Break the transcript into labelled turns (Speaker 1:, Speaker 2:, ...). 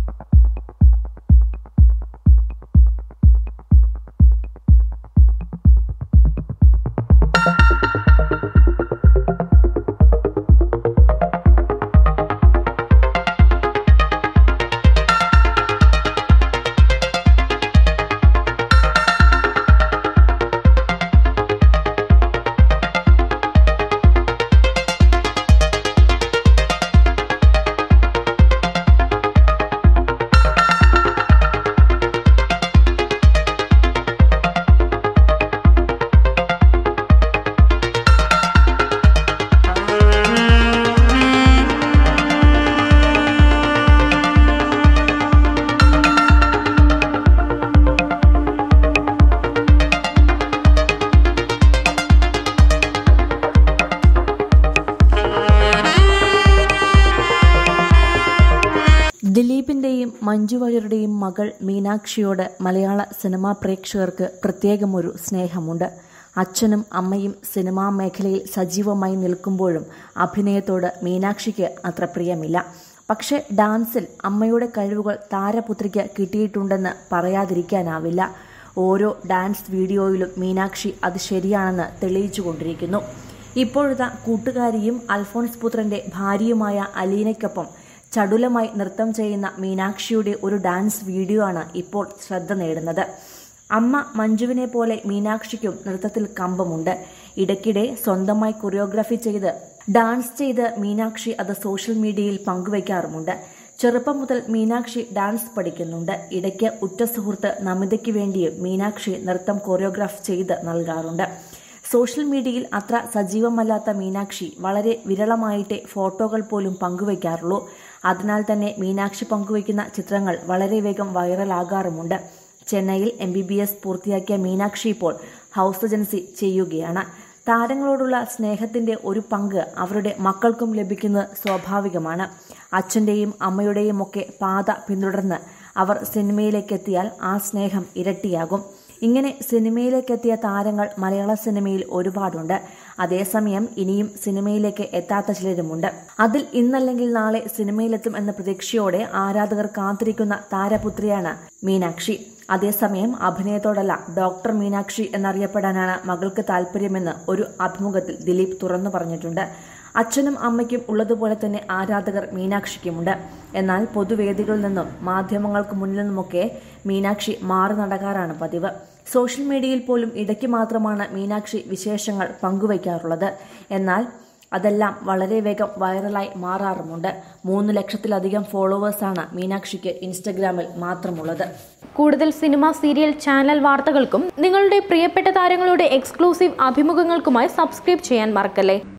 Speaker 1: ദിലീപിന്റെയും മഞ്ജു വാര്യരുടെയും മകൾ മീനാക്ഷിയോട് മലയാള സിനിമാ പ്രേക്ഷകർക്ക് പ്രത്യേകമൊരു സ്നേഹമുണ്ട് അച്ഛനും അമ്മയും സിനിമാ മേഖലയിൽ സജീവമായി നിൽക്കുമ്പോഴും അഭിനയത്തോട് മീനാക്ഷിക്ക് അത്ര പ്രിയമില്ല പക്ഷേ ഡാൻസിൽ അമ്മയുടെ കഴിവുകൾ താരപുത്രിക്ക് കിട്ടിയിട്ടുണ്ടെന്ന് പറയാതിരിക്കാനാവില്ല ഓരോ ഡാൻസ് വീഡിയോയിലും മീനാക്ഷി അത് ശരിയാണെന്ന് തെളിയിച്ചുകൊണ്ടിരിക്കുന്നു ഇപ്പോഴത്തെ കൂട്ടുകാരിയും അൽഫോൺസ് പുത്രന്റെ ഭാര്യയുമായ അലീനയ്ക്കൊപ്പം ചടുലമായി നൃത്തം ചെയ്യുന്ന മീനാക്ഷിയുടെ ഒരു ഡാൻസ് വീഡിയോ ആണ് ഇപ്പോൾ ശ്രദ്ധ നേടുന്നത് അമ്മ മഞ്ജുവിനെ പോലെ മീനാക്ഷിക്കും നൃത്തത്തിൽ കമ്പമുണ്ട് ഇടയ്ക്കിടെ സ്വന്തമായി കൊറിയോഗ്രാഫി ചെയ്ത് ഡാൻസ് ചെയ്ത് മീനാക്ഷി അത് സോഷ്യൽ മീഡിയയിൽ പങ്കുവയ്ക്കാറുമുണ്ട് ചെറുപ്പം മുതൽ മീനാക്ഷി ഡാൻസ് പഠിക്കുന്നുണ്ട് ഇടയ്ക്ക് ഉറ്റ സുഹൃത്ത് നമിതയ്ക്ക് വേണ്ടിയും മീനാക്ഷി നൃത്തം കൊറിയോഗ്രാഫ് ചെയ്ത് നൽകാറുണ്ട് സോഷ്യൽ മീഡിയയിൽ അത്ര സജീവമല്ലാത്ത മീനാക്ഷി വളരെ വിരളമായിട്ടേ ഫോട്ടോകൾ പോലും പങ്കുവയ്ക്കാറുള്ളൂ അതിനാൽ തന്നെ മീനാക്ഷി പങ്കുവയ്ക്കുന്ന ചിത്രങ്ങൾ വളരെ വേഗം വൈറലാകാറുമുണ്ട് ചെന്നൈയിൽ എം ബി ബി എസ് പൂർത്തിയാക്കിയ മീനാക്ഷി ഇപ്പോൾ ഹൗസ് ഏജൻസി ചെയ്യുകയാണ് താരങ്ങളോടുള്ള സ്നേഹത്തിന്റെ ഒരു പങ്ക് അവരുടെ മക്കൾക്കും ലഭിക്കുന്നത് സ്വാഭാവികമാണ് അച്ഛന്റെയും അമ്മയുടെയും ഒക്കെ പാത പിന്തുടർന്ന് അവർ സിനിമയിലേക്കെത്തിയാൽ ആ സ്നേഹം ഇരട്ടിയാകും ഇങ്ങനെ സിനിമയിലേക്കെത്തിയ താരങ്ങൾ മലയാള സിനിമയിൽ ഒരുപാടുണ്ട് അതേസമയം ഇനിയും സിനിമയിലേക്ക് എത്താത്ത ചിലരുമുണ്ട് അതിൽ ഇന്നല്ലെങ്കിൽ നാളെ സിനിമയിലെത്തും എന്ന പ്രതീക്ഷയോടെ ആരാധകർ കാത്തിരിക്കുന്ന താരപുത്രിയാണ് മീനാക്ഷി അതേസമയം അഭിനയത്തോടല്ല ഡോക്ടർ മീനാക്ഷി എന്നറിയപ്പെടാനാണ് മകൾക്ക് താല്പര്യമെന്ന് ഒരു അഭിമുഖത്തിൽ ദിലീപ് തുറന്നു പറഞ്ഞിട്ടുണ്ട് അച്ഛനും അമ്മയ്ക്കും ഉള്ളതുപോലെ തന്നെ ആരാധകർ മീനാക്ഷിക്കുമുണ്ട് എന്നാൽ പൊതുവേദികളിൽ നിന്നും മാധ്യമങ്ങൾക്ക് മുന്നിൽ നിന്നുമൊക്കെ മീനാക്ഷി മാറി നടക്കാറാണ് പതിവ് സോഷ്യൽ മീഡിയയിൽ പോലും ഇടയ്ക്ക് മാത്രമാണ് മീനാക്ഷി വിശേഷങ്ങൾ പങ്കുവയ്ക്കാറുള്ളത് എന്നാൽ അതെല്ലാം വളരെ വേഗം വൈറലായി മാറാറുമുണ്ട് മൂന്ന് ലക്ഷത്തിലധികം ഫോളോവേഴ്സാണ് മീനാക്ഷിക്ക് ഇൻസ്റ്റഗ്രാമിൽ മാത്രമുള്ളത്
Speaker 2: കൂടുതൽ സിനിമ സീരിയൽ ചാനൽ വാർത്തകൾക്കും നിങ്ങളുടെ പ്രിയപ്പെട്ട താരങ്ങളുടെ എക്സ്ക്ലൂസീവ് അഭിമുഖങ്ങൾക്കുമായി സബ്സ്ക്രൈബ് ചെയ്യാൻ മറക്കല്ലേ